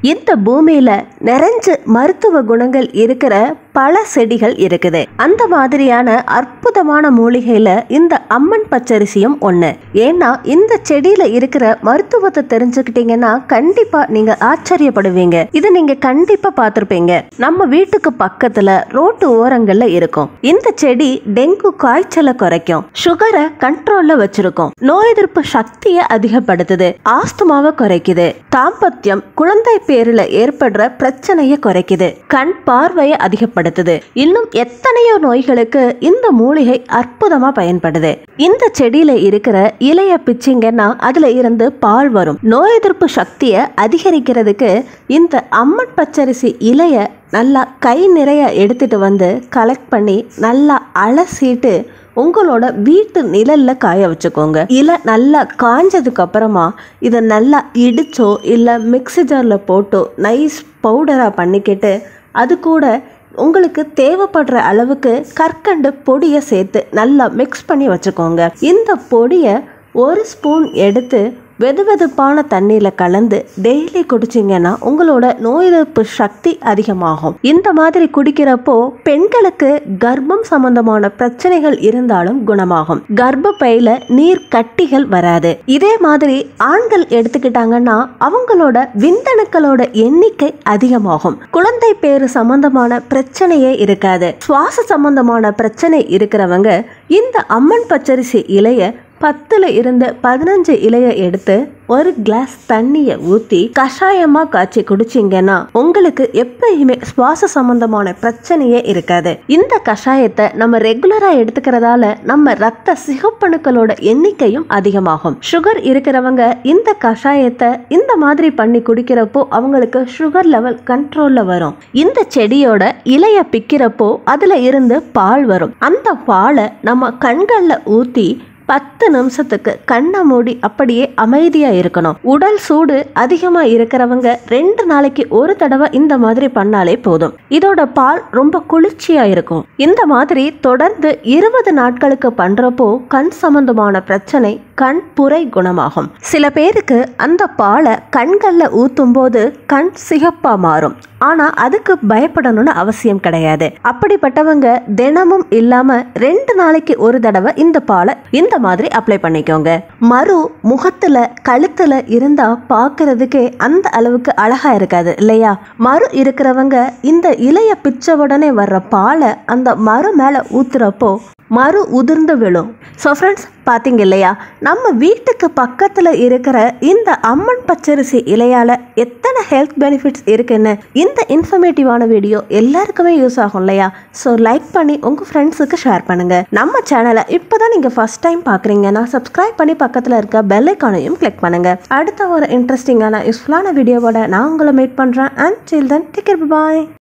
இந்த பூமியில நிறைஞ்சு மருத்துவ குணங்கள் இருக்கிற பல செடிகள் இருக்குது அந்த மாதிரியான அற்புதமான மூலிகையில இந்த அம்மன் பச்சரிசியும் ஒண்ணு ஏன்னா இந்த செடியில இருக்கிற மருத்துவத்தை தெரிஞ்சுக்கிட்டீங்கன்னா கண்டிப்பா நீங்க ஆச்சரியப்படுவீங்க இது நீங்க கண்டிப்பா பார்த்திருப்பீங்க நம்ம வீட்டுக்கு பக்கத்துல ரோட்டு ஓரங்கள்ல இருக்கும் இந்த செடி டெங்கு காய்ச்சலை குறைக்கும் சுகரை கண்ட்ரோல்ல வச்சிருக்கும் நோய் எதிர்ப்பு சக்தியை அதிகப்படுத்துது ஆஸ்துமாவை குறைக்குது தாம்பத்தியம் குழந்தை பேருல ஏற்படுற பிரச்சனையை குறைக்குது கண் பார்வையை அதிகப்படுத்துது இன்னும் எத்தனையோ நோய்களுக்கு இந்த மூலிகை அற்புதமா பயன்படுது இந்த செடியில இருக்கிற இலைய பிச்சிங்கன்னா அதுல இருந்து பால் வரும் நோய் எதிர்ப்பு சக்தியை அதிகரிக்கிறதுக்கு இந்த அம்மன் பச்சரிசி இலைய நல்லா கை நிறைய எடுத்துட்டு வந்து கலெக்ட் பண்ணி நல்லா அலசிட்டு உங்களோட வீட்டு நிழல்ல காய வச்சுக்கோங்க இலை நல்லா காஞ்சதுக்கு அப்புறமா இதை நல்லா இடிச்சோ இல்லை மிக்ஸி ஜாரில் போட்டோ நைஸ் பவுடராக பண்ணிக்கிட்டு அது கூட உங்களுக்கு தேவைப்படுற அளவுக்கு கற்கண்டு பொடியை சேர்த்து நல்லா மிக்ஸ் பண்ணி வச்சுக்கோங்க இந்த பொடியை ஒரு ஸ்பூன் எடுத்து வெதுவெதுப்பான தண்ணியில் கலந்து டெய்லி குடிச்சிங்கன்னா உங்களோட நோய் எதிர்ப்பு சக்தி அதிகமாகும் இந்த மாதிரி குடிக்கிறப்போ பெண்களுக்கு கர்ப்பம் சம்பந்தமான பிரச்சனைகள் இருந்தாலும் குணமாகும் கர்ப்பப்பையில நீர் கட்டிகள் வராது இதே மாதிரி ஆண்கள் எடுத்துக்கிட்டாங்கன்னா அவங்களோட விந்தணுக்களோட எண்ணிக்கை அதிகமாகும் குழந்தை பேரு சம்பந்தமான பிரச்சனையே இருக்காது சுவாச சம்பந்தமான பிரச்சனை இருக்கிறவங்க இந்த அம்மன் பச்சரிசி இலைய பத்துல இருந்து பதினஞ்சு இலைய எடுத்து ஒரு கிளாஸ் தண்ணியை ஊற்றி கஷாயமாக காய்ச்சி குடிச்சிங்கன்னா உங்களுக்கு எப்பயுமே சுவாச சம்பந்தமான பிரச்சனையே இருக்காது இந்த கஷாயத்தை நம்ம ரெகுலராக எடுத்துக்கிறதால நம்ம ரத்த சிகப்பணுக்களோட எண்ணிக்கையும் அதிகமாகும் சுகர் இருக்கிறவங்க இந்த கஷாயத்தை இந்த மாதிரி பண்ணி குடிக்கிறப்போ அவங்களுக்கு சுகர் லெவல் கண்ட்ரோல்ல வரும் இந்த செடியோட இலைய பிக்கிறப்போ அதுல இருந்து பால் வரும் அந்த பாலை நம்ம கண்கள்ல ஊத்தி பத்து நிமிஷத்துக்கு கண்ணை மூடி அப்படியே அமைதியா இருக்கணும் உடல் சூடு அதிகமா இருக்கிறவங்க ரெண்டு நாளைக்கு ஒரு தடவை இந்த மாதிரி பண்ணாலே போதும் இதோட பால் ரொம்ப குளிர்ச்சியா இருக்கும் இந்த மாதிரி தொடர்ந்து இருபது நாட்களுக்கு பண்றப்போ கண் சம்பந்தமான பிரச்சனை கண் புரை குணமாகும் சில பேருக்கு அந்த பாலை கண்கள்ல ஊத்தும் போது கண் சிகப்பா மாறும் ஆனா அதுக்கு பயப்படணும்னு அவசியம் கிடையாது அப்படிப்பட்டவங்க தினமும் இல்லாம ரெண்டு நாளைக்கு ஒரு தடவை இந்த பாலை இந்த மாதிரி அப்ளை பண்ணிக்கோங்க மறு முகத்துல கழுத்துல இருந்தா பார்க்கிறதுக்கே அந்த அளவுக்கு அழகா இருக்காது இல்லையா மறு இருக்கிறவங்க இந்த இலைய பிச்ச உடனே வர்ற பாலை அந்த மறு மேல ஊத்துறப்போ மறு உதிர்ந்து விழும் ஸோ ஃப்ரெண்ட்ஸ் பார்த்தீங்க இல்லையா நம்ம வீட்டுக்கு பக்கத்தில் இருக்கிற இந்த அம்மன் பச்சரிசி இலையால் எத்தனை ஹெல்த் பெனிஃபிட்ஸ் இருக்குன்னு இந்த இன்ஃபர்மேட்டிவான வீடியோ எல்லாருக்குமே யூஸ் ஆகும் இல்லையா ஸோ லைக் பண்ணி உங்கள் ஃப்ரெண்ட்ஸுக்கு ஷேர் பண்ணுங்கள் நம்ம சேனலை இப்போ தான் நீங்கள் ஃபஸ்ட் டைம் பார்க்குறீங்கன்னா சப்ஸ்கிரைப் பண்ணி பக்கத்தில் இருக்க பெல் ஐக்கானையும் கிளிக் பண்ணுங்கள் அடுத்த ஒரு இன்ட்ரெஸ்டிங்கான யூஸ்ஃபுல்லான வீடியோவோட நான் உங்களை மீட் பண்ணுறேன் அண்ட் சில்ட்ரன் டேக் பாய்